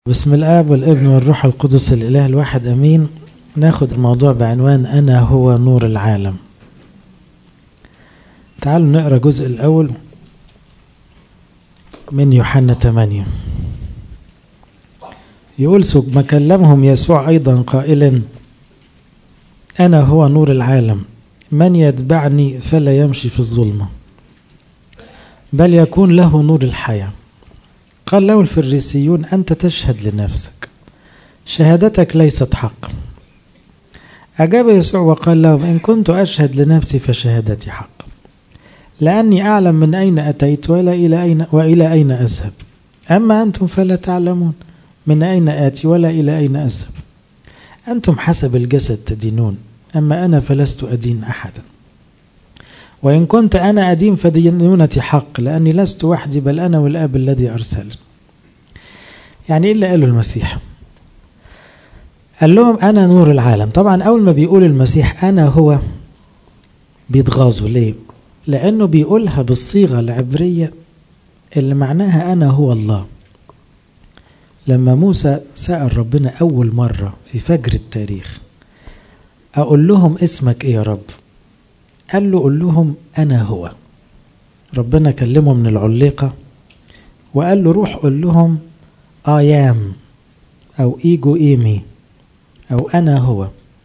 بسم الآب والابن والروح القدس الإله الواحد أمين ناخد الموضوع بعنوان أنا هو نور العالم تعالوا نقرأ الجزء الأول من يوحنا 8 يقول ثم كلمهم يسوع أيضا قائلا أنا هو نور العالم من يتبعني فلا يمشي في الظلمة بل يكون له نور الحياة قال له الفريسيون أنت تشهد لنفسك شهادتك ليست حق أجاب يسوع وقال لهم إن كنت أشهد لنفسي فشهادتي حق لأني أعلم من أين أتيت ولا إلى أين وإلى أين أذهب أما أنتم فلا تعلمون من أين آتي ولا إلى أين أذهب أنتم حسب الجسد تدينون أما أنا فلست أدين أحدا وإن كنت أنا أدين فدينونتي حق لأني لست وحدي بل أنا والآب الذي أرسلني يعني إيه اللي قاله المسيح قال لهم أنا نور العالم طبعا أول ما بيقول المسيح أنا هو بيتغاظوا ليه لأنه بيقولها بالصيغة العبرية اللي معناها أنا هو الله لما موسى سأل ربنا أول مرة في فجر التاريخ أقول لهم اسمك إيه يا رب قال له قول لهم أنا هو ربنا كلمه من العليقة وقال له روح قول لهم آيام أو إيجو إيمي أو أنا هو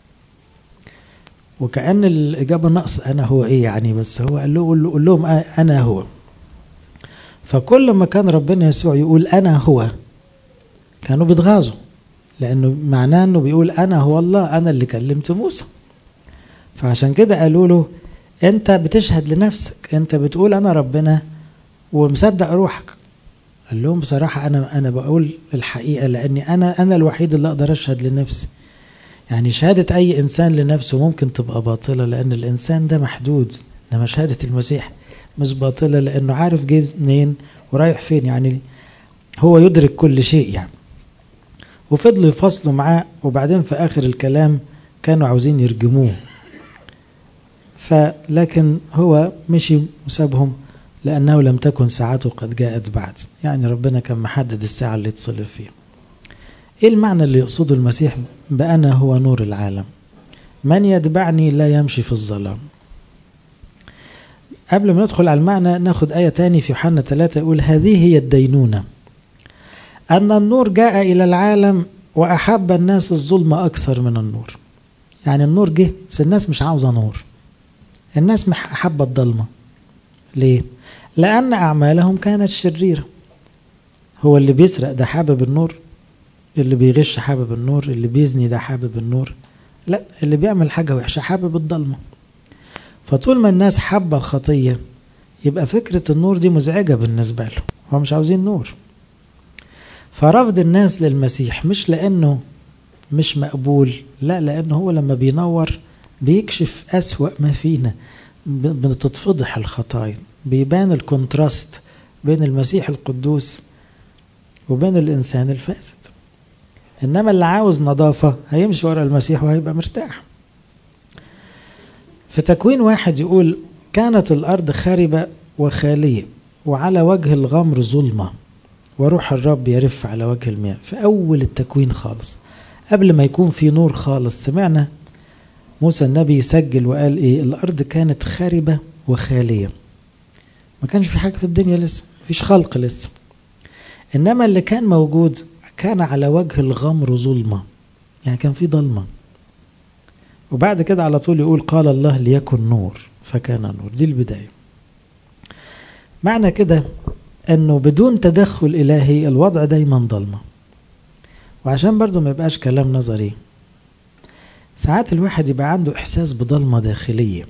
وكأن الإجابة نقص أنا هو إيه يعني بس هو قال له قول لهم أنا هو فكل ما كان ربنا يسوع يقول أنا هو كانوا بيتغاظوا لأنه معناه أنه بيقول أنا هو الله أنا اللي كلمت موسى فعشان كده قالوا له أنت بتشهد لنفسك أنت بتقول أنا ربنا ومصدق روحك قال لهم بصراحة أنا أنا بقول الحقيقة لأني أنا أنا الوحيد اللي أقدر أشهد لنفسي يعني شهادة أي إنسان لنفسه ممكن تبقى باطلة لأن الإنسان ده محدود إنما شهادة المسيح مش باطلة لأنه عارف جاي منين ورايح فين يعني هو يدرك كل شيء يعني وفضلوا يفصلوا معاه وبعدين في آخر الكلام كانوا عاوزين يرجموه فلكن هو مشي وسابهم لأنه لم تكن ساعته قد جاءت بعد يعني ربنا كان محدد الساعة اللي يتصلب فيها ايه المعنى اللي يقصده المسيح بأنا هو نور العالم من يتبعني لا يمشي في الظلام قبل ما ندخل على المعنى ناخد آية تاني في يوحنا 3 يقول هذه هي الدينونة أن النور جاء إلى العالم وأحب الناس الظلم أكثر من النور يعني النور جه بس الناس مش عاوزة نور الناس حابة الضلمة ليه؟ لأن أعمالهم كانت شريرة هو اللي بيسرق ده حابب النور اللي بيغش حابب النور اللي بيزني ده حابب النور لا اللي بيعمل حاجة وحشة حابب الضلمة فطول ما الناس حابة الخطية يبقى فكرة النور دي مزعجة بالنسبة له هم مش عاوزين نور فرفض الناس للمسيح مش لأنه مش مقبول لا لأنه هو لما بينور بيكشف أسوأ ما فينا بتتفضح الخطايا بيبان الكونتراست بين المسيح القدوس وبين الإنسان الفاسد إنما اللي عاوز نظافة هيمشي ورا المسيح وهيبقى مرتاح في تكوين واحد يقول كانت الأرض خاربة وخالية وعلى وجه الغمر ظلمة وروح الرب يرف على وجه المياه في أول التكوين خالص قبل ما يكون في نور خالص سمعنا موسى النبي يسجل وقال إيه الأرض كانت خاربة وخالية ما كانش في حاجة في الدنيا لسه مفيش خلق لسه إنما اللي كان موجود كان على وجه الغمر ظلمة يعني كان في ضلمة وبعد كده على طول يقول قال الله ليكن نور فكان نور دي البداية معنى كده انه بدون تدخل الهي الوضع دايما ضلمة وعشان برضو ما يبقاش كلام نظري ساعات الواحد يبقى عنده احساس بضلمة داخلية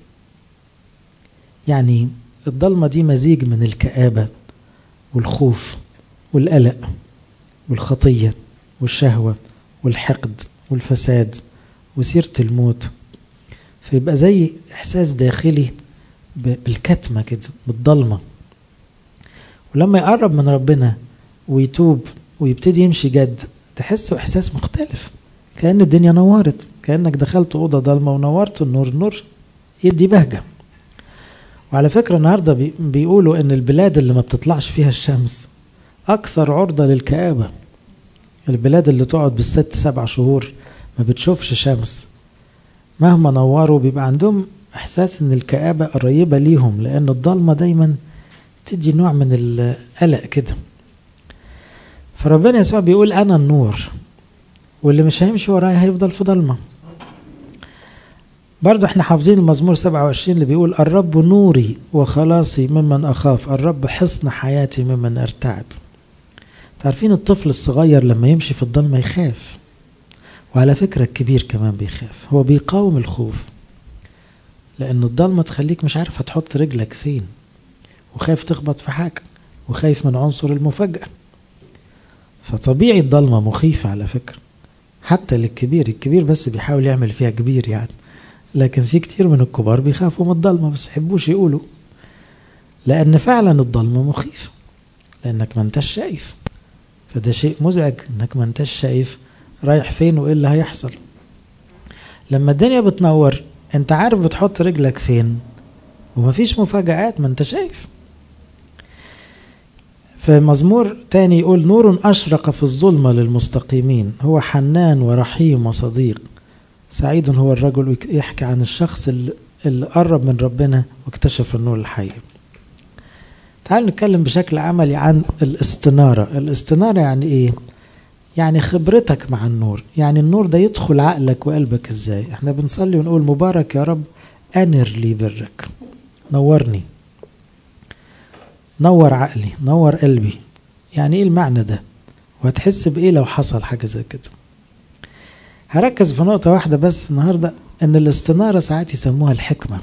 يعني الضلمة دي مزيج من الكآبة والخوف والقلق والخطية والشهوة والحقد والفساد وسيرة الموت فيبقى زي إحساس داخلي بالكتمة كده بالضلمة ولما يقرب من ربنا ويتوب ويبتدي يمشي جد تحسه إحساس مختلف كأن الدنيا نورت كأنك دخلت أوضة ضلمة ونورت النور النور يدي بهجة وعلى فكرة النهاردة بيقولوا إن البلاد اللي ما بتطلعش فيها الشمس أكثر عرضة للكآبة البلاد اللي تقعد بالست سبع شهور ما بتشوفش شمس مهما نوروا بيبقى عندهم احساس ان الكآبة قريبة ليهم لان الضلمة دايما تدي نوع من القلق كده فربنا يسوع بيقول انا النور واللي مش هيمشي ورايا هيفضل في ضلمة برضو احنا حافظين المزمور 27 اللي بيقول الرب نوري وخلاصي ممن اخاف الرب حصن حياتي ممن ارتعب تعرفين الطفل الصغير لما يمشي في الضلمة يخاف وعلى فكرة الكبير كمان بيخاف هو بيقاوم الخوف لأن الضلمة تخليك مش عارف هتحط رجلك فين وخايف تخبط في حاجة وخايف من عنصر المفاجأة فطبيعي الضلمة مخيفة على فكرة حتى للكبير الكبير بس بيحاول يعمل فيها كبير يعني لكن في كتير من الكبار بيخافوا من الضلمة بس يحبوش يقولوا لأن فعلا الضلمة مخيفة لأنك ما انتش شايف فده شيء مزعج انك ما انتش شايف رايح فين وايه اللي هيحصل لما الدنيا بتنور انت عارف بتحط رجلك فين ومفيش مفاجآت ما انت شايف في مزمور تاني يقول نور أشرق في الظلمة للمستقيمين هو حنان ورحيم وصديق سعيد هو الرجل يحكي عن الشخص اللي قرب من ربنا واكتشف النور الحي تعال نتكلم بشكل عملي عن الاستنارة الاستنارة يعني ايه يعني خبرتك مع النور يعني النور ده يدخل عقلك وقلبك ازاي احنا بنصلي ونقول مبارك يا رب انر لي برك نورني نور عقلي نور قلبي يعني ايه المعنى ده وهتحس بايه لو حصل حاجة زي كده هركز في نقطة واحدة بس النهاردة ان الاستنارة ساعات يسموها الحكمة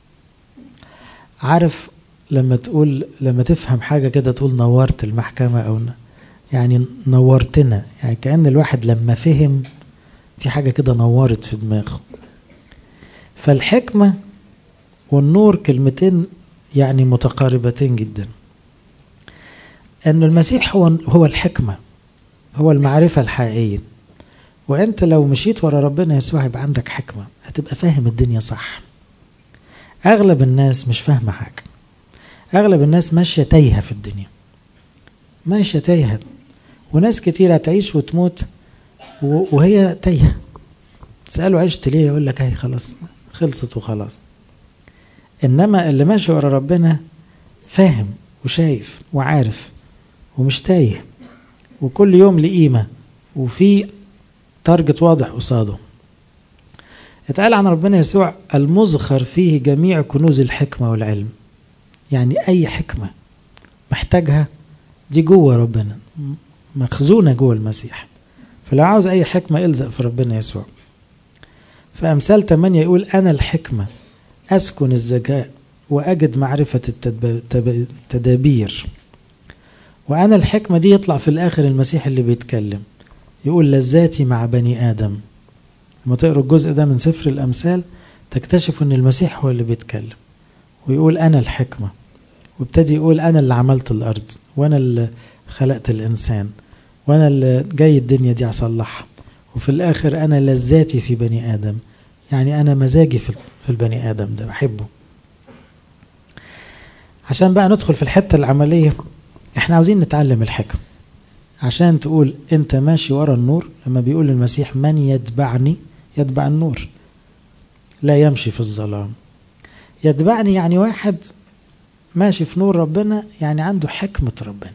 عارف لما تقول لما تفهم حاجة كده تقول نورت المحكمة أو يعني نورتنا يعني كأن الواحد لما فهم في حاجة كده نورت في دماغه فالحكمة والنور كلمتين يعني متقاربتين جدا أن المسيح هو هو الحكمة هو المعرفة الحقيقية وأنت لو مشيت ورا ربنا يسوع يبقى عندك حكمة هتبقى فاهم الدنيا صح أغلب الناس مش فاهمة حاجة أغلب الناس ماشية تايهة في الدنيا ماشية تايهة وناس كتير هتعيش وتموت وهي تايهة تسأله عشت ليه يقول لك هي خلاص خلصت وخلاص إنما اللي ماشي ورا ربنا فاهم وشايف وعارف ومش تايه وكل يوم ليه قيمة وفي تارجت واضح قصاده اتقال عن ربنا يسوع المزخر فيه جميع كنوز الحكمة والعلم يعني أي حكمة محتاجها دي جوه ربنا مخزونة جوه المسيح فلو عاوز أي حكمة إلزق في ربنا يسوع فأمثال 8 يقول أنا الحكمة أسكن الذكاء وأجد معرفة التدابير وأنا الحكمة دي يطلع في الآخر المسيح اللي بيتكلم يقول لذاتي مع بني آدم لما تقروا الجزء ده من سفر الأمثال تكتشفوا أن المسيح هو اللي بيتكلم ويقول أنا الحكمة وابتدي يقول أنا اللي عملت الأرض وأنا اللي خلقت الإنسان وأنا اللي جاي الدنيا دي أصلحها وفي الآخر أنا لذاتي في بني آدم يعني أنا مزاجي في البني آدم ده بحبه عشان بقى ندخل في الحتة العملية احنا عاوزين نتعلم الحكم عشان تقول انت ماشي ورا النور لما بيقول المسيح من يتبعني يتبع النور لا يمشي في الظلام يتبعني يعني واحد ماشي في نور ربنا يعني عنده حكمة ربنا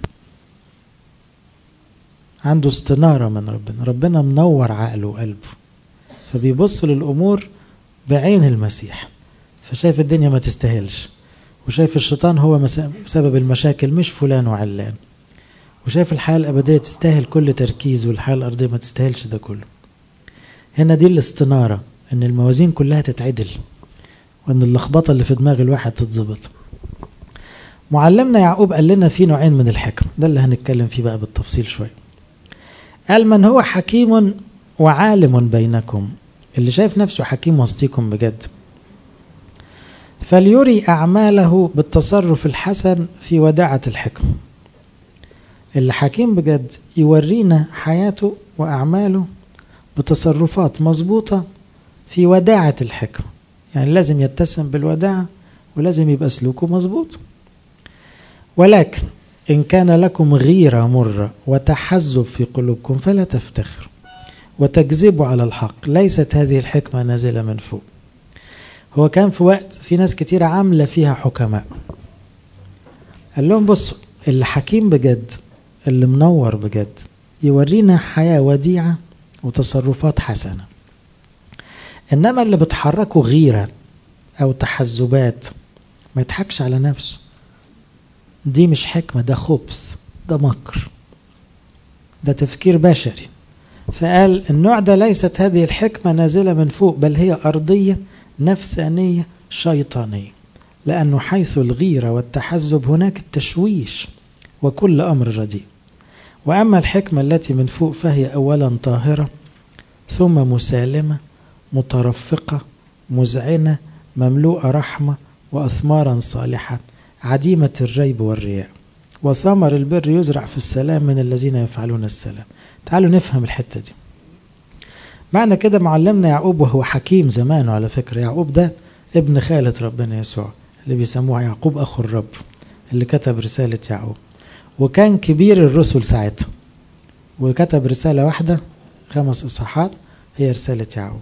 عنده استنارة من ربنا ربنا منور عقله وقلبه فبيبص للأمور بعين المسيح فشايف الدنيا ما تستاهلش وشايف الشيطان هو سبب المشاكل مش فلان وعلان وشايف الحياة الأبدية تستاهل كل تركيز والحياة الأرضية ما تستاهلش ده كله هنا دي الاستنارة ان الموازين كلها تتعدل وان اللخبطة اللي في دماغ الواحد تتظبط معلمنا يعقوب قال لنا في نوعين من الحكم ده اللي هنتكلم فيه بقى بالتفصيل شوية قال من هو حكيم وعالم بينكم اللي شايف نفسه حكيم وسطيكم بجد فليري أعماله بالتصرف الحسن في وداعة الحكم اللي حكيم بجد يورينا حياته وأعماله بتصرفات مظبوطة في وداعة الحكمة يعني لازم يتسم بالوداعة ولازم يبقى سلوكه مظبوط ولكن إن كان لكم غيرة مرة وتحزب في قلوبكم فلا تفتخروا وتكذبوا على الحق ليست هذه الحكمة نازلة من فوق هو كان في وقت في ناس كتير عاملة فيها حكماء قال لهم بصوا اللي حكيم بجد اللي منور بجد يورينا حياة وديعة وتصرفات حسنة إنما اللي بتحركه غيرة أو تحزبات ما يضحكش على نفسه دي مش حكمة ده خبث ده مكر ده تفكير بشري فقال النوع ده ليست هذه الحكمة نازلة من فوق بل هي أرضية نفسانية شيطانية لأنه حيث الغيرة والتحزب هناك التشويش وكل أمر رديء وأما الحكمة التي من فوق فهي أولا طاهرة ثم مسالمة مترفقة مذعنة مملوءة رحمة وأثمارا صالحة عديمة الريب والرياء وثمر البر يزرع في السلام من الذين يفعلون السلام تعالوا نفهم الحتة دي معنى كده معلمنا يعقوب وهو حكيم زمانه على فكرة يعقوب ده ابن خالة ربنا يسوع اللي بيسموه يعقوب أخو الرب اللي كتب رسالة يعقوب وكان كبير الرسل ساعتها وكتب رسالة واحدة خمس إصحاحات هي رسالة يعقوب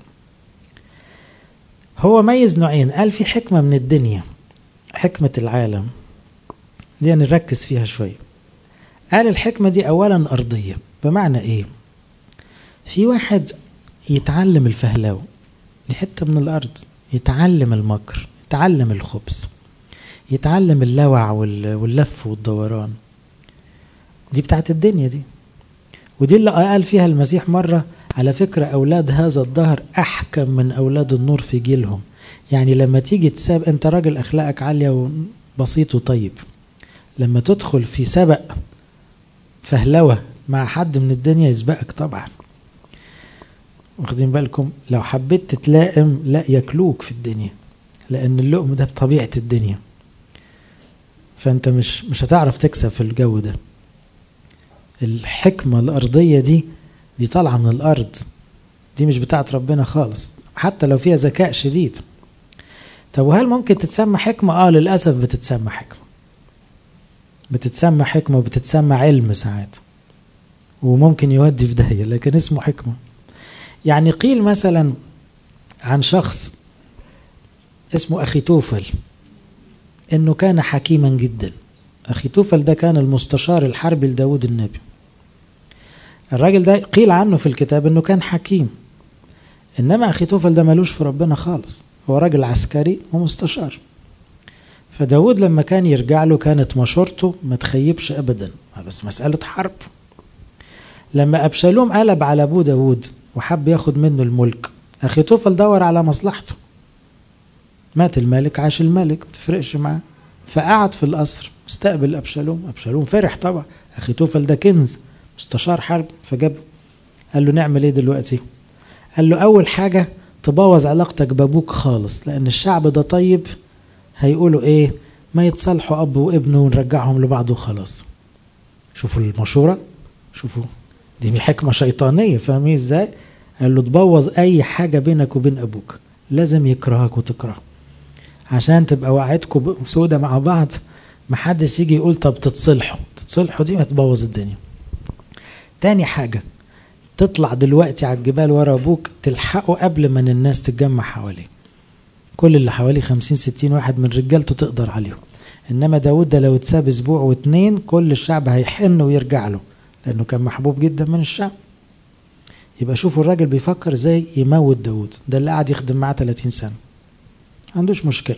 هو ميز نوعين قال في حكمة من الدنيا حكمة العالم دي نركز فيها شوية قال الحكمة دي أولا أرضية بمعنى إيه في واحد يتعلم الفهلاوة دي حتة من الأرض يتعلم المكر يتعلم الخبز يتعلم اللوع واللف والدوران دي بتاعت الدنيا دي ودي اللي قال فيها المسيح مرة على فكرة أولاد هذا الدهر أحكم من أولاد النور في جيلهم يعني لما تيجي تساب أنت راجل أخلاقك عالية وبسيط وطيب لما تدخل في سبق فهلوة مع حد من الدنيا يسبقك طبعا واخدين بالكم لو حبيت تتلائم لا ياكلوك في الدنيا لأن اللقم ده بطبيعة الدنيا فأنت مش مش هتعرف تكسب في الجو ده الحكمة الأرضية دي دي طالعة من الأرض دي مش بتاعت ربنا خالص حتى لو فيها ذكاء شديد طب وهل ممكن تتسمى حكمة؟ آه للأسف بتتسمى حكمة بتتسمى حكمة وبتتسمى علم ساعات وممكن يودي في داهية لكن اسمه حكمة يعني قيل مثلا عن شخص اسمه أخي توفل إنه كان حكيما جدا أخي توفل ده كان المستشار الحربي لداود النبي الراجل ده قيل عنه في الكتاب إنه كان حكيم إنما أخي توفل ده ملوش في ربنا خالص هو راجل عسكري ومستشار فداود لما كان يرجع له كانت مشورته ما تخيبش أبدا بس مسألة حرب لما أبشالوم قلب على أبو داود وحب ياخد منه الملك أخي توفل دور على مصلحته مات الملك عاش الملك ما تفرقش معاه فقعد في القصر استقبل أبشالوم أبشالوم فرح طبعا أخي توفل ده كنز مستشار حرب فجابه قال له نعمل ايه دلوقتي قال له أول حاجة تبوظ علاقتك بابوك خالص لأن الشعب ده طيب هيقولوا ايه ما يتصالحوا أب وابن ونرجعهم لبعض وخلاص شوفوا المشورة شوفوا دي حكمة شيطانية فاهمين ازاي قال له تبوظ أي حاجة بينك وبين أبوك لازم يكرهك وتكرهه عشان تبقى وقعتكم سودة مع بعض محدش يجي يقول طب تتصلحوا تتصلحوا دي هتبوظ الدنيا تاني حاجة تطلع دلوقتي على الجبال ورا ابوك تلحقه قبل ما الناس تتجمع حواليه كل اللي حواليه خمسين ستين واحد من رجالته تقدر عليهم انما داود ده لو اتساب اسبوع واتنين كل الشعب هيحن ويرجع له لانه كان محبوب جدا من الشعب يبقى شوفوا الراجل بيفكر ازاي يموت داود ده اللي قاعد يخدم معاه 30 سنه عندوش مشكله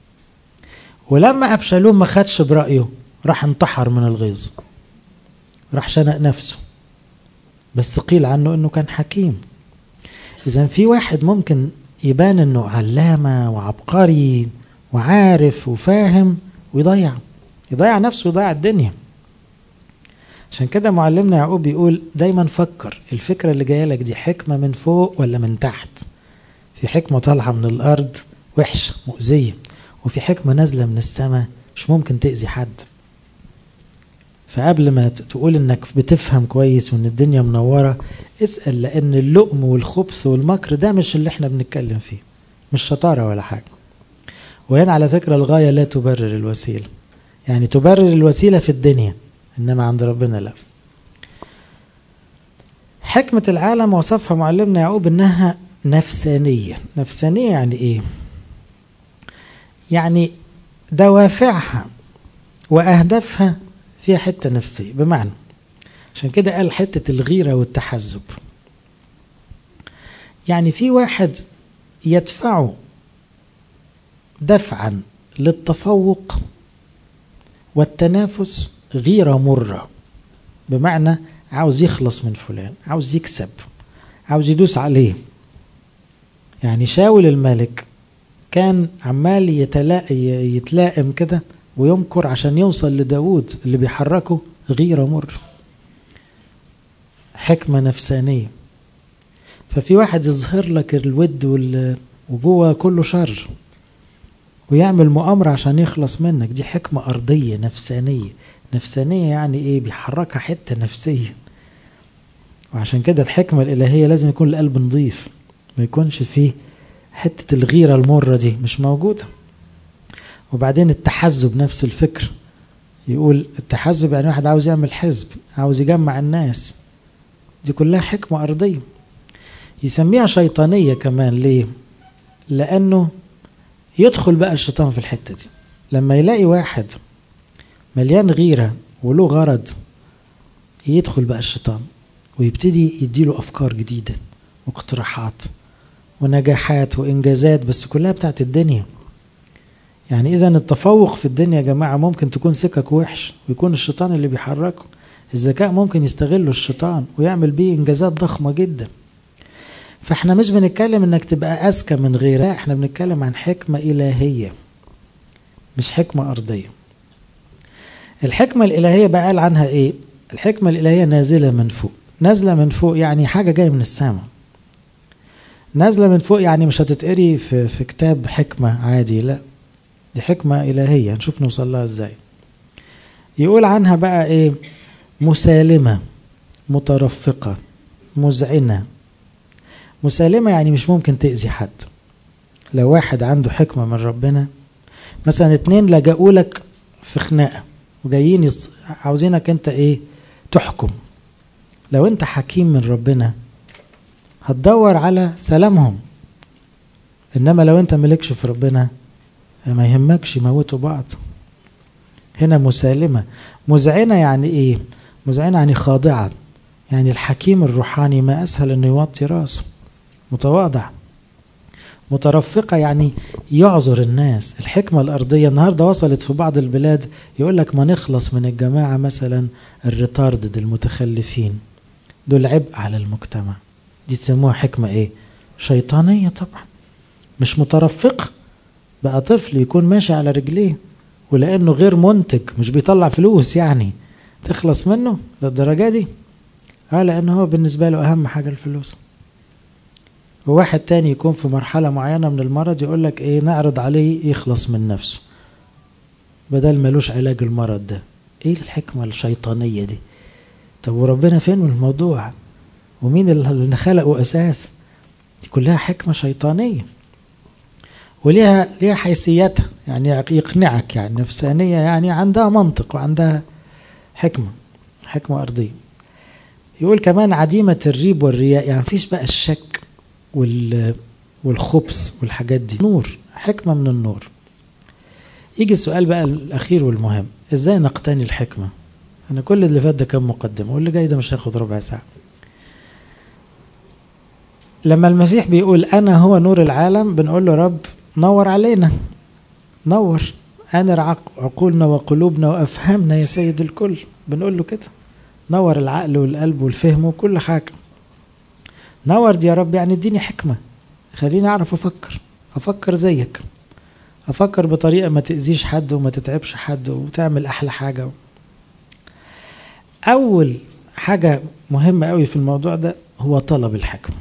ولما ابشالوم ما خدش برايه راح انتحر من الغيظ راح شنق نفسه بس قيل عنه انه كان حكيم اذا في واحد ممكن يبان انه علامه وعبقري وعارف وفاهم ويضيع يضيع نفسه ويضيع الدنيا عشان كده معلمنا يعقوب بيقول دايما فكر الفكرة اللي جاية لك دي حكمة من فوق ولا من تحت في حكمة طالعة من الأرض وحشة مؤذية وفي حكمة نازلة من السماء مش ممكن تأذي حد فقبل ما تقول انك بتفهم كويس وان الدنيا منورة اسأل لان اللؤم والخبث والمكر ده مش اللي احنا بنتكلم فيه مش شطارة ولا حاجة وهنا على فكرة الغاية لا تبرر الوسيلة يعني تبرر الوسيلة في الدنيا إنما عند ربنا لا حكمة العالم وصفها معلمنا يعقوب إنها نفسانية نفسانية يعني إيه يعني دوافعها وأهدافها فيها حتة نفسية بمعنى عشان كده قال حتة الغيرة والتحزب يعني في واحد يدفعه دفعا للتفوق والتنافس غيرة مرة بمعنى عاوز يخلص من فلان عاوز يكسب عاوز يدوس عليه يعني شاول الملك كان عمال يتلائم كده ويمكر عشان يوصل لداود اللي بيحركه غيرة مر حكمة نفسانية ففي واحد يظهر لك الود وجوه كله شر ويعمل مؤامرة عشان يخلص منك دي حكمة أرضية نفسانية نفسانية يعني إيه بيحركها حتة نفسية وعشان كده الحكمة الإلهية لازم يكون القلب نظيف ما يكونش فيه حتة الغيرة المرة دي مش موجودة وبعدين التحزب نفس الفكر يقول التحزب يعني واحد عاوز يعمل حزب عاوز يجمع الناس دي كلها حكمة أرضية يسميها شيطانية كمان ليه لأنه يدخل بقى الشيطان في الحتة دي لما يلاقي واحد مليان غيرة وله غرض يدخل بقى الشيطان ويبتدي يديله أفكار جديدة واقتراحات ونجاحات وإنجازات بس كلها بتاعت الدنيا يعني إذا التفوق في الدنيا يا جماعة ممكن تكون سكك وحش ويكون الشيطان اللي بيحركه الذكاء ممكن يستغله الشيطان ويعمل بيه إنجازات ضخمة جدا فاحنا مش بنتكلم انك تبقى اذكى من غيرك احنا بنتكلم عن حكمة الهية مش حكمة ارضية الحكمة الالهية بقى قال عنها ايه الحكمة الالهية نازلة من فوق نازلة من فوق يعني حاجة جاية من السماء نازلة من فوق يعني مش هتتقري في, في كتاب حكمة عادي لا دي حكمة إلهية نشوف نوصل لها ازاي يقول عنها بقى ايه مسالمة مترفقة مذعنة مسالمة يعني مش ممكن تأذي حد لو واحد عنده حكمة من ربنا مثلا اتنين لجأوا لك في خناقة وجايين يص... عاوزينك انت ايه تحكم لو انت حكيم من ربنا هتدور على سلامهم انما لو انت ملكش في ربنا ما يهمكش يموتوا بعض هنا مسالمة مذعنة يعني ايه مذعنة يعني خاضعة يعني الحكيم الروحاني ما اسهل انه يوطي راسه متواضع مترفقة يعني يعذر الناس الحكمة الأرضية النهاردة وصلت في بعض البلاد يقول لك ما نخلص من الجماعة مثلا الريتاردد المتخلفين دول عبء على المجتمع دي تسموها حكمة ايه شيطانية طبعا مش مترفق بقى طفل يكون ماشي على رجليه ولأنه غير منتج مش بيطلع فلوس يعني تخلص منه للدرجة دي اه لأنه هو بالنسبة له أهم حاجة الفلوس وواحد تاني يكون في مرحلة معينة من المرض يقول لك ايه نعرض عليه يخلص من نفسه بدل ملوش علاج المرض ده ايه الحكمة الشيطانية دي طب وربنا فين من الموضوع ومين اللي خلقه اساس دي كلها حكمة شيطانية وليها ليها حيثيتها يعني يقنعك يعني نفسانية يعني عندها منطق وعندها حكمة حكمة أرضية يقول كمان عديمة الريب والرياء يعني مفيش بقى الشك وال والخبث والحاجات دي نور حكمة من النور يجي السؤال بقى الأخير والمهم إزاي نقتني الحكمة أنا كل اللي فات ده كان مقدمة واللي جاي ده مش هياخد ربع ساعة لما المسيح بيقول أنا هو نور العالم بنقول له رب نور علينا نور أنر عقولنا وقلوبنا وأفهمنا يا سيد الكل بنقول له كده نور العقل والقلب والفهم وكل حاجة نور دي يا رب يعني اديني حكمة خليني أعرف أفكر أفكر زيك أفكر بطريقة ما تأذيش حد وما تتعبش حد وتعمل أحلى حاجة أول حاجة مهمة قوي في الموضوع ده هو طلب الحكمة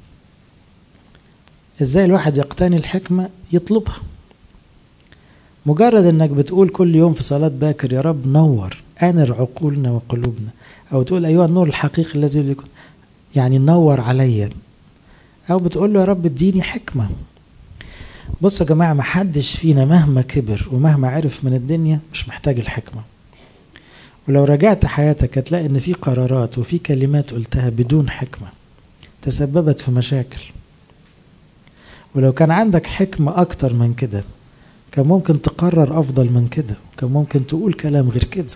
ازاي الواحد يقتني الحكمة يطلبها مجرد انك بتقول كل يوم في صلاة باكر يا رب نور انر عقولنا وقلوبنا او تقول ايها النور الحقيقي الذي يكون يعني نور عليا او بتقول له يا رب اديني حكمة بصوا يا جماعة ما حدش فينا مهما كبر ومهما عرف من الدنيا مش محتاج الحكمة ولو رجعت حياتك هتلاقي ان في قرارات وفي كلمات قلتها بدون حكمة تسببت في مشاكل ولو كان عندك حكمة أكتر من كده كان ممكن تقرر أفضل من كده كان ممكن تقول كلام غير كده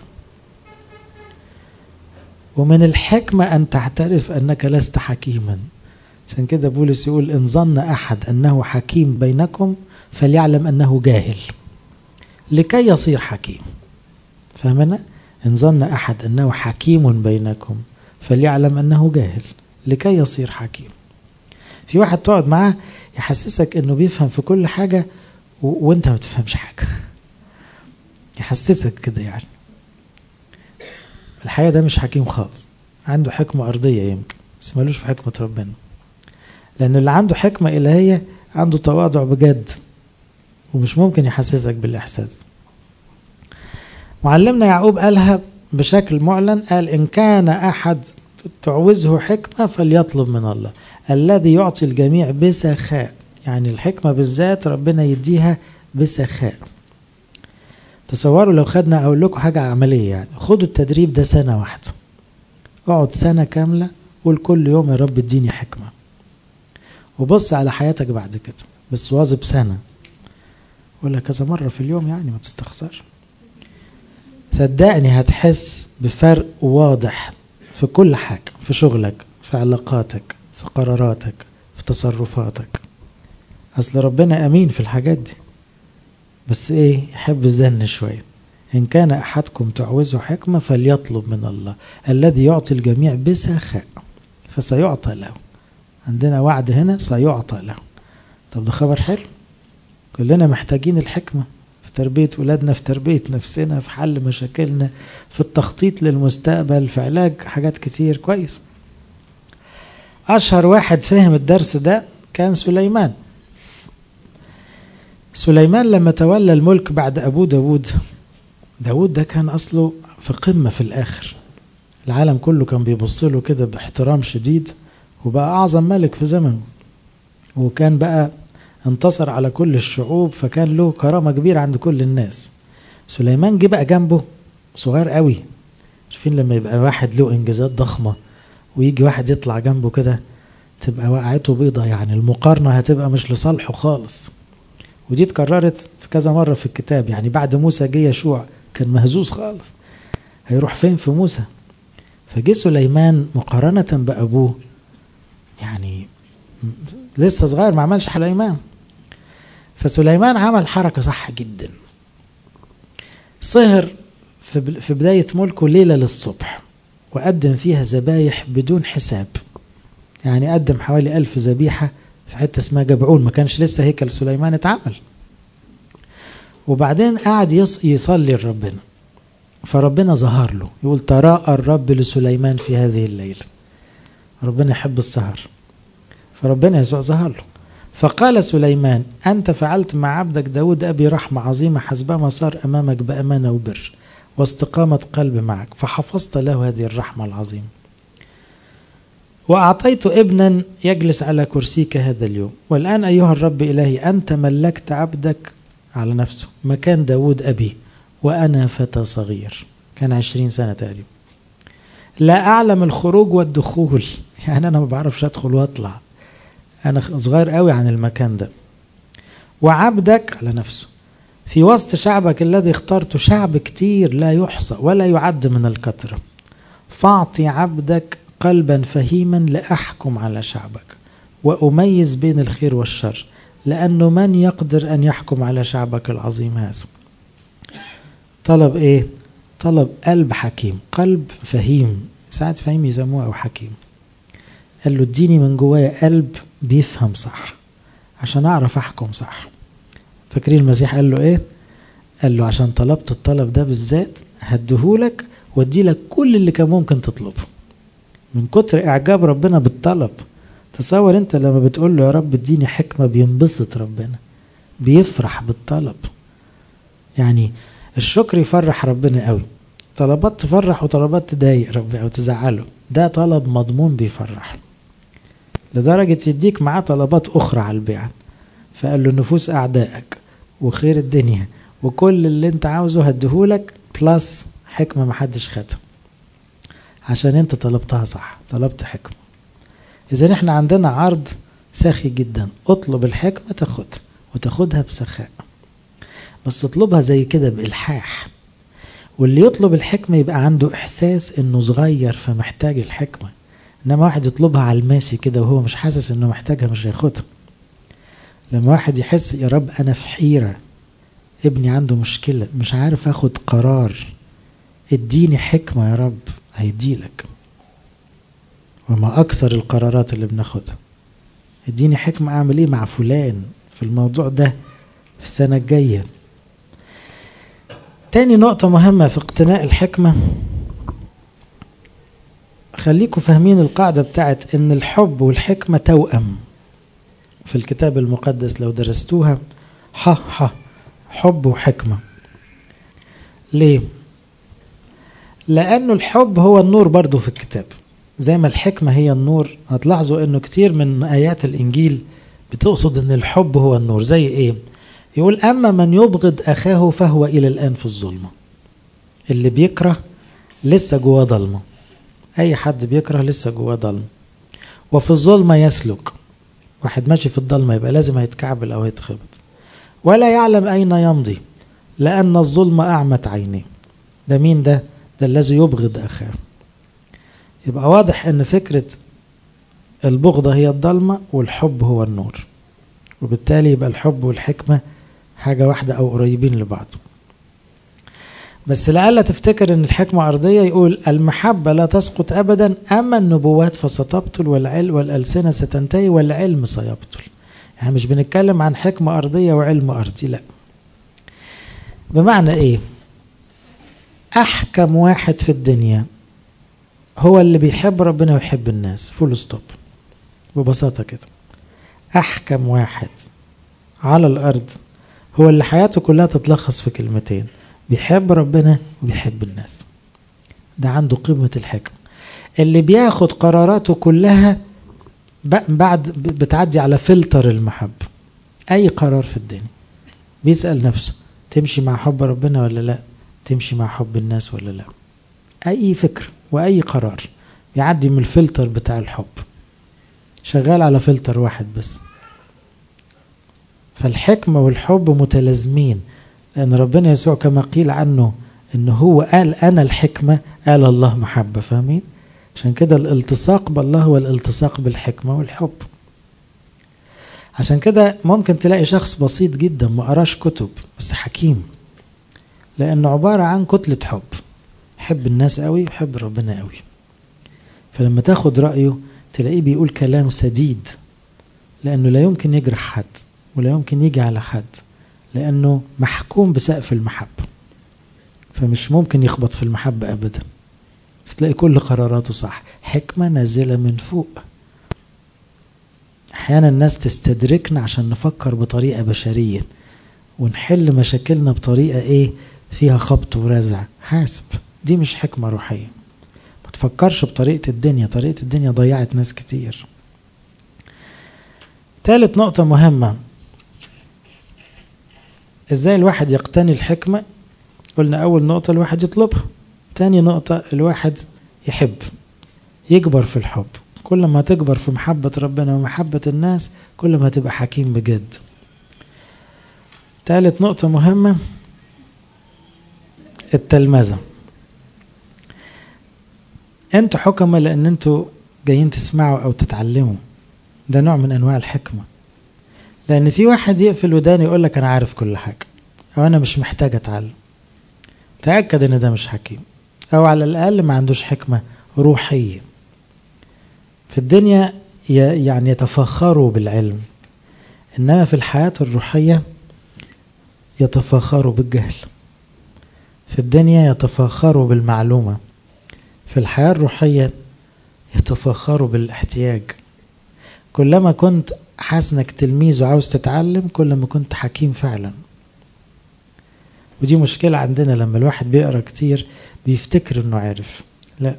ومن الحكمة أن تعترف أنك لست حكيما عشان كده بولس يقول إن ظن أحد أنه حكيم بينكم فليعلم أنه جاهل لكي يصير حكيم فهمنا؟ إن ظن أحد أنه حكيم بينكم فليعلم أنه جاهل لكي يصير حكيم في واحد تقعد معاه يحسسك أنه بيفهم في كل حاجة و... وانت ما تفهمش حاجة يحسسك كده يعني الحقيقة ده مش حكيم خالص عنده حكمة أرضية يمكن بس ملوش في حكمة ربنا لأن اللي عنده حكمة إلهية عنده تواضع بجد ومش ممكن يحسسك بالإحساس معلمنا يعقوب قالها بشكل معلن قال إن كان أحد تعوزه حكمة فليطلب من الله الذي يعطي الجميع بسخاء يعني الحكمة بالذات ربنا يديها بسخاء تصوروا لو خدنا أقول لكم حاجة عملية يعني خدوا التدريب ده سنة واحدة اقعد سنة كاملة قول كل يوم يا رب اديني حكمة وبص على حياتك بعد كده بس واظب سنة ولا كذا مرة في اليوم يعني ما تستخسرش صدقني هتحس بفرق واضح في كل حاجة في شغلك في علاقاتك في قراراتك في تصرفاتك أصل ربنا أمين في الحاجات دي بس إيه يحب الزن شوية إن كان أحدكم تعوزه حكمة فليطلب من الله الذي يعطي الجميع بسخاء فسيعطى له عندنا وعد هنا سيعطى له طب ده خبر حلو كلنا محتاجين الحكمة في تربية ولادنا في تربية نفسنا في حل مشاكلنا في التخطيط للمستقبل في علاج حاجات كتير كويس أشهر واحد فهم الدرس ده كان سليمان سليمان لما تولى الملك بعد أبوه داود داود ده كان أصله في قمة في الآخر العالم كله كان بيبص له كده باحترام شديد وبقى أعظم ملك في زمنه وكان بقى انتصر على كل الشعوب فكان له كرامة كبيرة عند كل الناس سليمان جه بقى جنبه صغير قوي عارفين لما يبقى واحد له انجازات ضخمة ويجي واحد يطلع جنبه كده تبقى وقعته بيضة يعني المقارنة هتبقى مش لصالحه خالص ودي اتكررت في كذا مرة في الكتاب يعني بعد موسى جه يشوع كان مهزوز خالص هيروح فين في موسى فجه سليمان مقارنة بأبوه يعني لسه صغير ما عملش سليمان فسليمان عمل حركة صح جدا سهر في بداية ملكه ليلة للصبح وقدم فيها ذبايح بدون حساب يعني قدم حوالي ألف ذبيحة في حتة اسمها جبعون ما كانش لسه هيكل سليمان اتعمل وبعدين قعد يصلي لربنا فربنا ظهر له يقول تراءى الرب لسليمان في هذه الليلة ربنا يحب السهر فربنا يسوع ظهر له فقال سليمان أنت فعلت مع عبدك داود أبي رحمة عظيمة حسبما صار أمامك بأمانة وبر واستقامة قلب معك فحفظت له هذه الرحمة العظيمة وأعطيت ابنا يجلس على كرسيك هذا اليوم والآن أيها الرب إلهي أنت ملكت عبدك على نفسه مكان داود أبي وأنا فتى صغير كان عشرين سنة تقريبا لا أعلم الخروج والدخول يعني أنا ما بعرفش أدخل وأطلع أنا صغير قوي عن المكان ده وعبدك على نفسه في وسط شعبك الذي اخترته شعب كتير لا يحصى ولا يعد من الكثرة فاعطي عبدك قلبا فهيما لأحكم على شعبك وأميز بين الخير والشر لأنه من يقدر أن يحكم على شعبك العظيم هذا طلب إيه؟ طلب قلب حكيم قلب فهيم ساعات فهيم يسموه أو حكيم قال له اديني من جوايا قلب بيفهم صح عشان أعرف أحكم صح فاكرين المسيح قال له إيه؟ قال له عشان طلبت الطلب ده بالذات هديهولك وادي لك كل اللي كان ممكن تطلبه من كتر إعجاب ربنا بالطلب تصور انت لما بتقول له يا رب اديني حكمة بينبسط ربنا بيفرح بالطلب يعني الشكر يفرح ربنا قوي طلبات تفرح وطلبات تضايق ربنا او تزعله ده طلب مضمون بيفرح لدرجة يديك معاه طلبات أخرى على البيعة فقال له نفوس أعدائك وخير الدنيا وكل اللي انت عاوزه هديهولك بلس حكمة محدش خدها عشان انت طلبتها صح طلبت حكمة اذا احنا عندنا عرض ساخي جدا اطلب الحكمة تاخدها وتاخدها بسخاء بس اطلبها زي كده بإلحاح واللي يطلب الحكمة يبقى عنده إحساس إنه صغير فمحتاج الحكمة إنما واحد يطلبها على الماشي كده وهو مش حاسس إنه محتاجها مش هياخدها لما واحد يحس يا رب أنا في حيرة ابني عنده مشكلة مش عارف أخد قرار اديني حكمة يا رب هيديلك وما أكثر القرارات اللي بناخدها اديني حكمة أعمل إيه مع فلان في الموضوع ده في السنة الجاية تاني نقطة مهمة في اقتناء الحكمة خليكم فاهمين القاعدة بتاعت ان الحب والحكمة توأم في الكتاب المقدس لو درستوها ح ح حب وحكمة ليه؟ لأنه الحب هو النور برضو في الكتاب زي ما الحكمة هي النور هتلاحظوا انه كتير من آيات الإنجيل بتقصد ان الحب هو النور زي ايه؟ يقول أما من يبغض أخاه فهو إلى الآن في الظلمة اللي بيكره لسه جواه ضلمة أي حد بيكره لسه جواه ضلمة وفي الظلمة يسلك واحد ماشي في الضلمة يبقى لازم هيتكعبل أو هيتخبط ولا يعلم أين يمضي لأن الظلمة أعمت عينيه ده مين ده؟ ده الذي يبغض أخاه يبقى واضح أن فكرة البغضة هي الضلمة والحب هو النور وبالتالي يبقى الحب والحكمة حاجة واحدة أو قريبين لبعض بس لألا تفتكر أن الحكمة أرضية يقول المحبة لا تسقط أبدا أما النبوات فستبطل والعلم والألسنة ستنتهي والعلم سيبطل يعني مش بنتكلم عن حكمة أرضية وعلم أرضي لا بمعنى إيه أحكم واحد في الدنيا هو اللي بيحب ربنا ويحب الناس فول ستوب ببساطة كده أحكم واحد على الأرض هو اللي حياته كلها تتلخص في كلمتين بيحب ربنا وبيحب الناس ده عنده قمة الحكمة اللي بياخد قراراته كلها بعد بتعدي على فلتر المحبة أي قرار في الدنيا بيسأل نفسه تمشي مع حب ربنا ولا لا تمشي مع حب الناس ولا لا أي فكر وأي قرار يعدي من الفلتر بتاع الحب شغال على فلتر واحد بس فالحكمة والحب متلازمين لأن ربنا يسوع كما قيل عنه إن هو قال أنا الحكمة قال الله محبة فاهمين عشان كده الالتصاق بالله هو الالتصاق بالحكمة والحب عشان كده ممكن تلاقي شخص بسيط جدا ما قراش كتب بس حكيم لأنه عبارة عن كتلة حب يحب الناس قوي يحب ربنا قوي فلما تاخد رأيه تلاقيه بيقول كلام سديد لأنه لا يمكن يجرح حد ولا يمكن يجي على حد لأنه محكوم بسقف المحبة فمش ممكن يخبط في المحبة أبدا فتلاقي كل قراراته صح حكمة نازلة من فوق أحيانا الناس تستدركنا عشان نفكر بطريقة بشرية ونحل مشاكلنا بطريقة إيه فيها خبط ورزع حاسب دي مش حكمة روحية ما تفكرش بطريقة الدنيا طريقة الدنيا ضيعت ناس كتير ثالث نقطة مهمة ازاي الواحد يقتني الحكمة قلنا أول نقطة الواحد يطلبها تاني نقطة الواحد يحب يكبر في الحب كل ما تكبر في محبة ربنا ومحبة الناس كل ما تبقى حكيم بجد ثالث نقطة مهمة التلمذة انتوا حكمة لان انتوا جايين تسمعوا او تتعلموا ده نوع من انواع الحكمة لان في واحد يقفل وداني يقول لك انا عارف كل حاجة او انا مش محتاج اتعلم تأكد ان ده مش حكيم او على الاقل ما عندوش حكمة روحية في الدنيا يعني يتفاخروا بالعلم انما في الحياة الروحية يتفاخروا بالجهل في الدنيا يتفاخروا بالمعلومة في الحياة الروحية يتفاخروا بالاحتياج كلما كنت حاسس انك تلميذ وعاوز تتعلم كل ما كنت حكيم فعلا ودي مشكلة عندنا لما الواحد بيقرا كتير بيفتكر انه عارف لا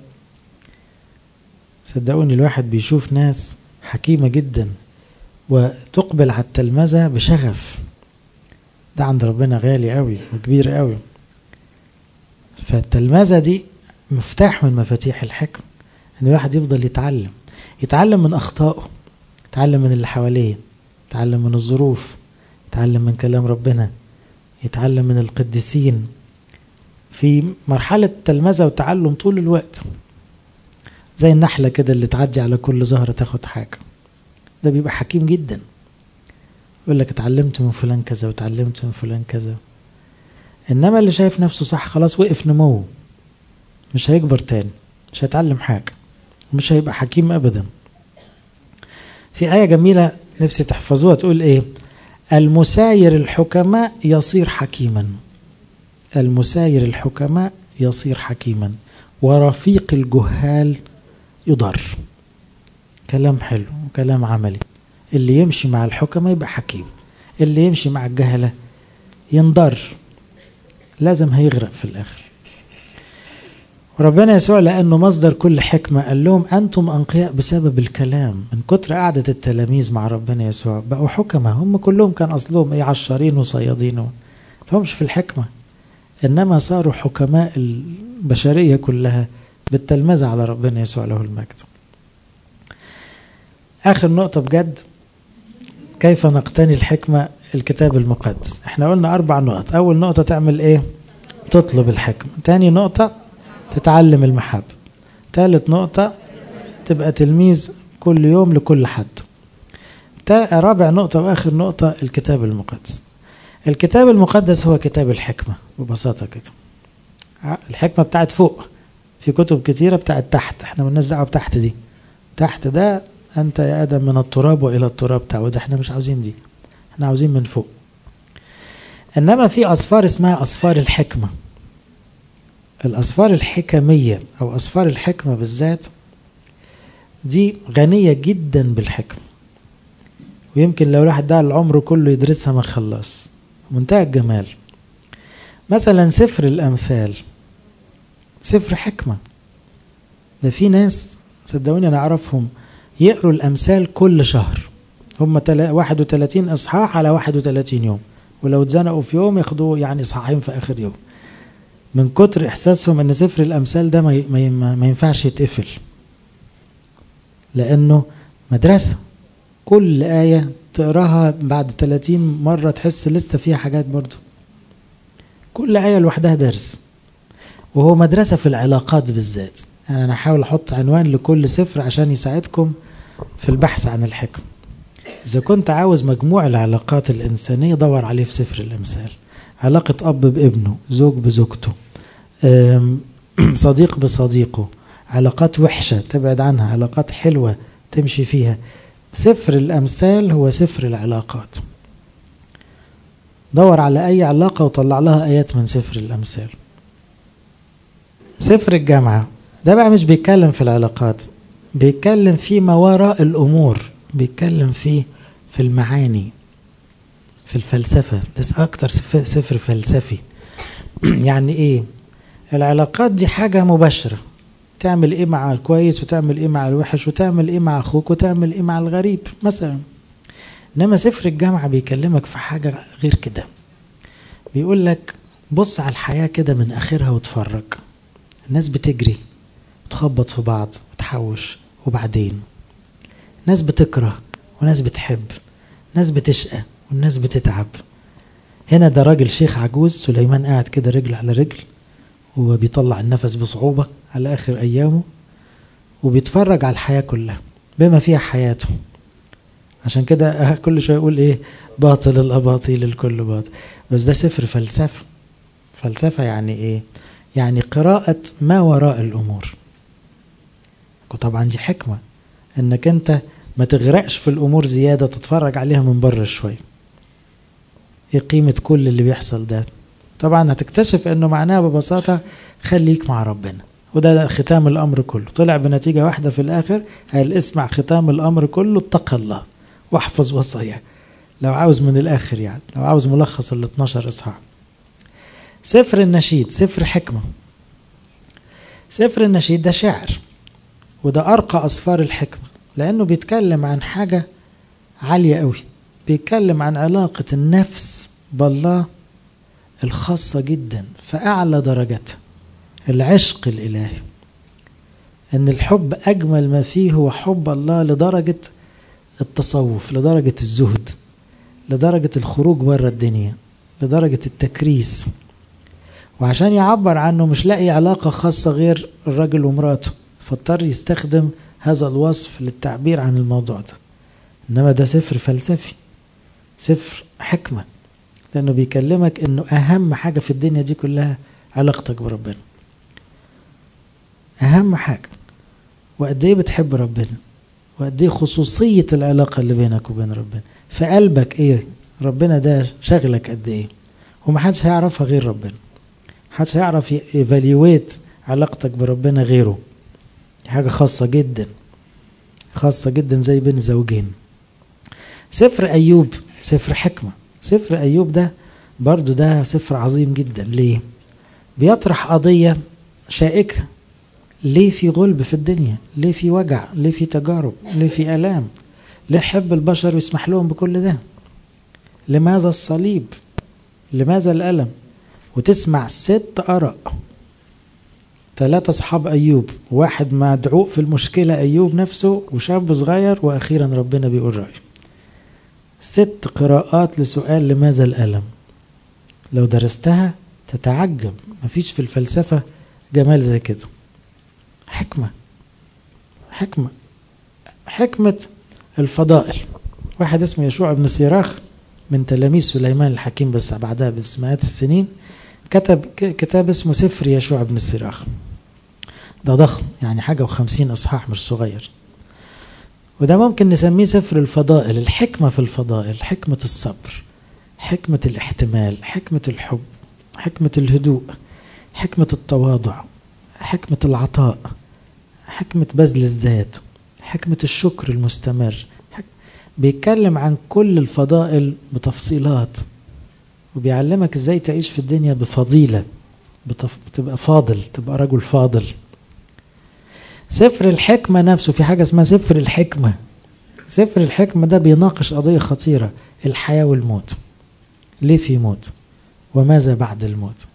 صدقوني الواحد بيشوف ناس حكيمة جدا وتقبل على التلمذة بشغف ده عند ربنا غالي قوي وكبير قوي فالتلمذة دي مفتاح من مفاتيح الحكم ان الواحد يفضل يتعلم يتعلم من اخطائه يتعلم من اللي حواليه يتعلم من الظروف يتعلم من كلام ربنا يتعلم من القديسين في مرحلة تلمذة وتعلم طول الوقت زي النحلة كده اللي تعدي على كل زهرة تاخد حاجة ده بيبقى حكيم جدا يقول لك اتعلمت من فلان كذا وتعلمت من فلان كذا انما اللي شايف نفسه صح خلاص وقف نموه مش هيكبر تاني مش هيتعلم حاجة مش هيبقى حكيم ابدا في آية جميلة نفسي تحفظوها تقول ايه المساير الحكماء يصير حكيما المساير الحكماء يصير حكيما ورفيق الجهال يضر كلام حلو وكلام عملي اللي يمشي مع الحكماء يبقى حكيم اللي يمشي مع الجهلة ينضر لازم هيغرق في الآخر وربنا يسوع لأنه مصدر كل حكمة قال لهم أنتم أنقياء بسبب الكلام من كتر قعدة التلاميذ مع ربنا يسوع بقوا حكمة هم كلهم كان أصلهم إيه عشارين وصيادين فهمش في الحكمة إنما صاروا حكماء البشرية كلها بالتلمذة على ربنا يسوع له المجد آخر نقطة بجد كيف نقتني الحكمة الكتاب المقدس احنا قلنا أربع نقط أول نقطة تعمل إيه تطلب الحكمة تاني نقطة تتعلم المحبة ثالث نقطة تبقى تلميذ كل يوم لكل حد رابع نقطة وآخر نقطة الكتاب المقدس الكتاب المقدس هو كتاب الحكمة ببساطة كده الحكمة بتاعت فوق في كتب كتيرة بتاعت تحت احنا مالناش دعوة بتحت دي تحت ده أنت يا آدم من التراب وإلى التراب تعود احنا مش عاوزين دي احنا عاوزين من فوق إنما في أصفار اسمها أصفار الحكمة الأصفار الحكمية أو أصفار الحكمة بالذات دي غنية جدا بالحكمة ويمكن لو الواحد ده العمر كله يدرسها ما خلص منتهى الجمال مثلا سفر الأمثال سفر حكمة ده في ناس صدقوني أنا أعرفهم يقروا الأمثال كل شهر هم 31 إصحاح على 31 يوم ولو اتزنقوا في يوم ياخدوا يعني إصحاحين في آخر يوم من كتر إحساسهم إن سفر الأمثال ده ما, ما, ما ينفعش يتقفل لأنه مدرسة كل آية تقراها بعد 30 مرة تحس لسه فيها حاجات برضو كل آية لوحدها درس وهو مدرسة في العلاقات بالذات يعني أنا أحاول أحط عنوان لكل سفر عشان يساعدكم في البحث عن الحكم إذا كنت عاوز مجموع العلاقات الإنسانية دور عليه في سفر الأمثال علاقة أب بابنه زوج بزوجته صديق بصديقه علاقات وحشة تبعد عنها علاقات حلوة تمشي فيها سفر الأمثال هو سفر العلاقات دور على أي علاقة وطلع لها آيات من سفر الأمثال سفر الجامعة ده بقى مش بيتكلم في العلاقات بيتكلم في ما وراء الأمور بيتكلم في في المعاني في الفلسفة ده أكتر سفر فلسفي يعني إيه العلاقات دي حاجة مباشرة تعمل إيه مع الكويس وتعمل إيه مع الوحش وتعمل إيه مع أخوك وتعمل إيه مع الغريب مثلا إنما سفر الجامعة بيكلمك في حاجة غير كده بيقول لك بص على الحياة كده من آخرها وتفرج الناس بتجري تخبط في بعض وتحوش وبعدين ناس بتكره وناس بتحب ناس بتشقى والناس بتتعب هنا ده راجل شيخ عجوز سليمان قاعد كده رجل على رجل وبيطلع النفس بصعوبة على آخر أيامه وبيتفرج على الحياة كلها بما فيها حياته عشان كده كل شوية يقول إيه باطل الأباطيل الكل باطل بس ده سفر فلسفة فلسفة يعني إيه يعني قراءة ما وراء الأمور وطبعا دي حكمة انك انت ما تغرقش في الامور زيادة تتفرج عليها من بره شوية ايه قيمة كل اللي بيحصل ده طبعا هتكتشف انه معناها ببساطة خليك مع ربنا وده ختام الامر كله طلع بنتيجة واحدة في الاخر قال اسمع ختام الامر كله اتق الله واحفظ وصاياه لو عاوز من الاخر يعني لو عاوز ملخص ال 12 اصحاح سفر النشيد سفر حكمة سفر النشيد ده شعر وده أرقى أصفار الحكمة لأنه بيتكلم عن حاجة عالية قوي بيتكلم عن علاقة النفس بالله الخاصة جدا في أعلى درجاتها العشق الإلهي أن الحب أجمل ما فيه هو حب الله لدرجة التصوف لدرجة الزهد لدرجة الخروج بره الدنيا لدرجة التكريس وعشان يعبر عنه مش لاقي علاقة خاصة غير الرجل ومراته فاضطر يستخدم هذا الوصف للتعبير عن الموضوع ده إنما ده سفر فلسفي سفر حكمة لأنه بيكلمك إنه أهم حاجة في الدنيا دي كلها علاقتك بربنا أهم حاجة وقد إيه بتحب ربنا وقد إيه خصوصية العلاقة اللي بينك وبين ربنا في قلبك إيه ربنا ده شغلك قد إيه ومحدش هيعرفها غير ربنا محدش هيعرف يفاليويت علاقتك بربنا غيره حاجة خاصة جدا خاصة جدا زي بين زوجين سفر أيوب سفر حكمة سفر أيوب ده برضو ده سفر عظيم جدا ليه بيطرح قضية شائكة ليه في غلب في الدنيا ليه في وجع ليه في تجارب ليه في ألام ليه حب البشر ويسمح لهم بكل ده لماذا الصليب لماذا الألم وتسمع ست آراء ثلاثة أصحاب أيوب واحد مدعوق في المشكلة أيوب نفسه وشاب صغير وأخيرا ربنا بيقول رأيه ست قراءات لسؤال لماذا الألم لو درستها تتعجب مفيش في الفلسفة جمال زي كده حكمة حكمة حكمة الفضائل واحد اسمه يشوع بن سيراخ من تلاميذ سليمان الحكيم بس بعدها بسماءات السنين كتب كتاب اسمه سفر يشوع بن السراخ ده ضخم يعني حاجة وخمسين إصحاح مش صغير وده ممكن نسميه سفر الفضائل الحكمة في الفضائل حكمة الصبر حكمة الاحتمال حكمة الحب حكمة الهدوء حكمة التواضع حكمة العطاء حكمة بذل الذات حكمة الشكر المستمر بيتكلم عن كل الفضائل بتفصيلات وبيعلمك ازاي تعيش في الدنيا بفضيلة بتف... تبقى فاضل تبقى رجل فاضل سفر الحكمة نفسه في حاجة اسمها سفر الحكمة سفر الحكمة ده بيناقش قضية خطيرة الحياة والموت ليه في موت وماذا بعد الموت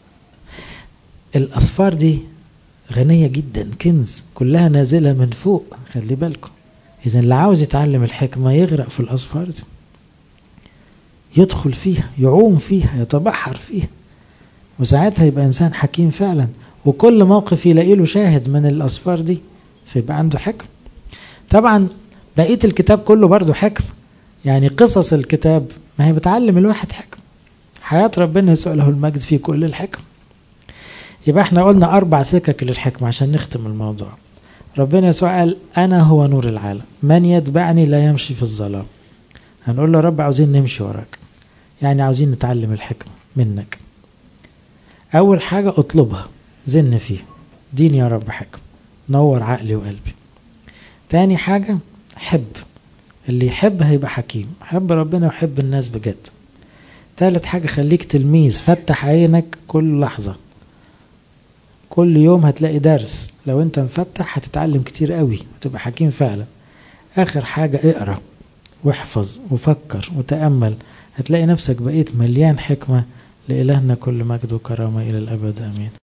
الأصفار دي غنية جدا كنز كلها نازلة من فوق خلي بالكم إذا اللي عاوز يتعلم الحكمة يغرق في الأصفار دي يدخل فيها يعوم فيها يتبحر فيها وساعتها يبقى إنسان حكيم فعلا وكل موقف يلاقي له شاهد من الأصفار دي فيبقى عنده حكم طبعا بقية الكتاب كله برضه حكم يعني قصص الكتاب ما هي بتعلم الواحد حكم حياة ربنا يسوع له المجد في كل الحكم يبقى احنا قلنا أربع سكك للحكمة عشان نختم الموضوع ربنا يسوع قال أنا هو نور العالم من يتبعني لا يمشي في الظلام هنقول له رب عاوزين نمشي وراك يعني عاوزين نتعلم الحكمة منك أول حاجة اطلبها زن فيه دين يا رب حكم نور عقلي وقلبي تاني حاجة حب اللي يحب هيبقى حكيم حب ربنا وحب الناس بجد تالت حاجة خليك تلميذ فتح عينك كل لحظة كل يوم هتلاقي درس لو انت مفتح هتتعلم كتير قوي وتبقى حكيم فعلا اخر حاجة اقرأ واحفظ وفكر وتأمل هتلاقي نفسك بقيت مليان حكمة لإلهنا كل مجد وكرامة إلى الأبد آمين